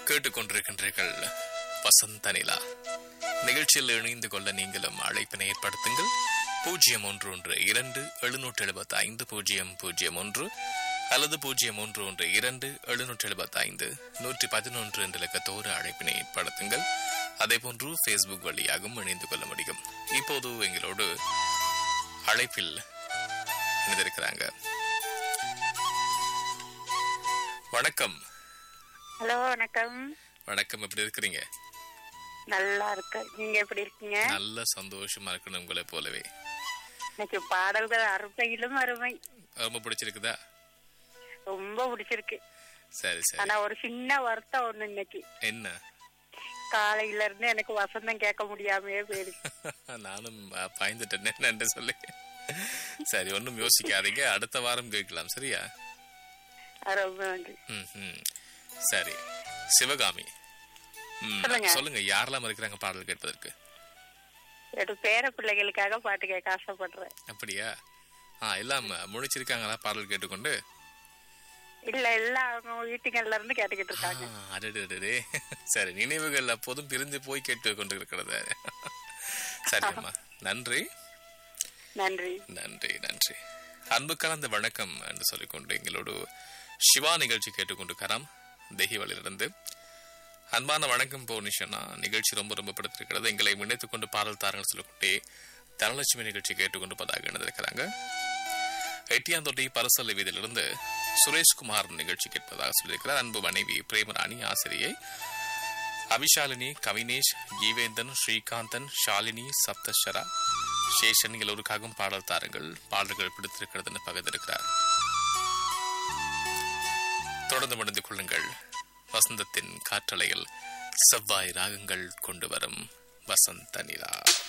கேட்டுக்கொண்டிருக்கின்றீர்கள் வசந்த நிலா நிகழ்ச்சியில் இணைந்து கொள்ள நீங்களும் அழைப்பினை ஏற்படுத்துங்கள் பூஜ்ஜியம் ஒன்று ஒன்று இரண்டு எழுநூற்று எழுபத்தி ஐந்து பூஜ்ஜியம் பூஜ்ஜியம் ஒன்று அல்லது பூஜ்ஜியம் ஒன்று ஒன்று இரண்டு எழுநூற்று எழுபத்தி ஐந்து நூற்றி பதினொன்று என்ற இலக்கத்தோடு அழைப்பினை ஏற்படுத்துங்கள் அதேபோன்று ஃபேஸ்புக் வழியாகவும் இணைந்து கொள்ள முடியும் இப்போது எங்களோடு அழைப்பில் இணைந்திருக்கிறாங்க வணக்கம் ஹலோ வணக்கம் வணக்கம் எப்படி இருக்கிறீங்க நல்லா இருக்கு நீங்க எப்படி இருக்கீங்க நல்ல சந்தோஷமா இருக்கணும் உங்களை போலவே இன்னைக்கு பாடல்கள் அருமையிலும் அருமை ரொம்ப பிடிச்சிருக்குதா ரொம்ப பிடிச்சிருக்கு சரி சரி ஆனா ஒரு சின்ன வருத்தம் ஒண்ணு இன்னைக்கு என்ன காலையில இருந்து எனக்கு வசந்தம் கேட்க முடியாமயே போயிடுச்சு நானும் அஹ், பாய்ந்துட்டேன் என்னன்னு சொல்லி சரி ஒன்றும் யோசிக்காதீங்க அடுத்த வாரம் கேட்கலாம் சரியா ரொம்ப நன்றி ம் ம். சரி சிவகாமி ம், சொல்லுங்க. சொல்லுங்க யாரெல்லாம் இருக்கிறாங்க பாடல் கேட்பதற்கு என்னோட பேர பிள்ளைகளுக்காக பாட்டு கேட்க ஆசைப்படுறேன் அப்படியா ஆ எல்லாம் முழிச்சிருக்காங்களா பாடல் கேட்டுக்கொண்டு இல்ல எல்லாம் அவங்க வீட்டுகள்ல இருந்து கேட்டுக்கிட்டு இருக்காங்க ஆ, அடடடடே. சரி நினைவுகள் அப்போதும் பிரிந்து போய் கேட்டு கொண்டு இருக்கிறது சரி அம்மா நன்றி நன்றி நன்றி நன்றி அன்பு கலந்த வணக்கம் என்று சொல்லிக்கொண்டு எங்களோடு சிவா நிகழ்ச்சி கேட்டுக்கொண்டு கரம் தெஹிவலிலிருந்து அன்பான வணக்கம் பௌர்ணிஷனா நிகழ்ச்சி ரொம்ப ரொம்ப பிடித்திருக்கிறது எங்களை இணைத்துக் கொண்டு பாடல் தாரங்கள் சொல்லிக்கொண்டே தனலட்சுமி நிகழ்ச்சி கேட்டுக்கொண்டு பதாக இணைந்திருக்கிறாங்க எட்டியாந்தொட்டி பரசல் வீதியிலிருந்து சுரேஷ்குமார் நிகழ்ச்சி கேட்பதாக சொல்லியிருக்கிறார் அன்பு மனைவி பிரேமராணி ஆசிரியை அபிஷாலினி கவினேஷ் ஜீவேந்தன் ஸ்ரீகாந்தன் ஷாலினி சப்தஸ்வரா சேஷன் எல்லோருக்காகவும் பாடல் தாருங்கள் பாடல்கள் பிடித்திருக்கிறதுன்னு பகிர்ந்திருக்கிறார் தொடர்ந்து மணிந்து கொள்ளுங்கள் வசந்தத்தின் காற்றலையில் செவ்வாய் ராகங்கள் கொண்டு வரும் வசந்த நிலா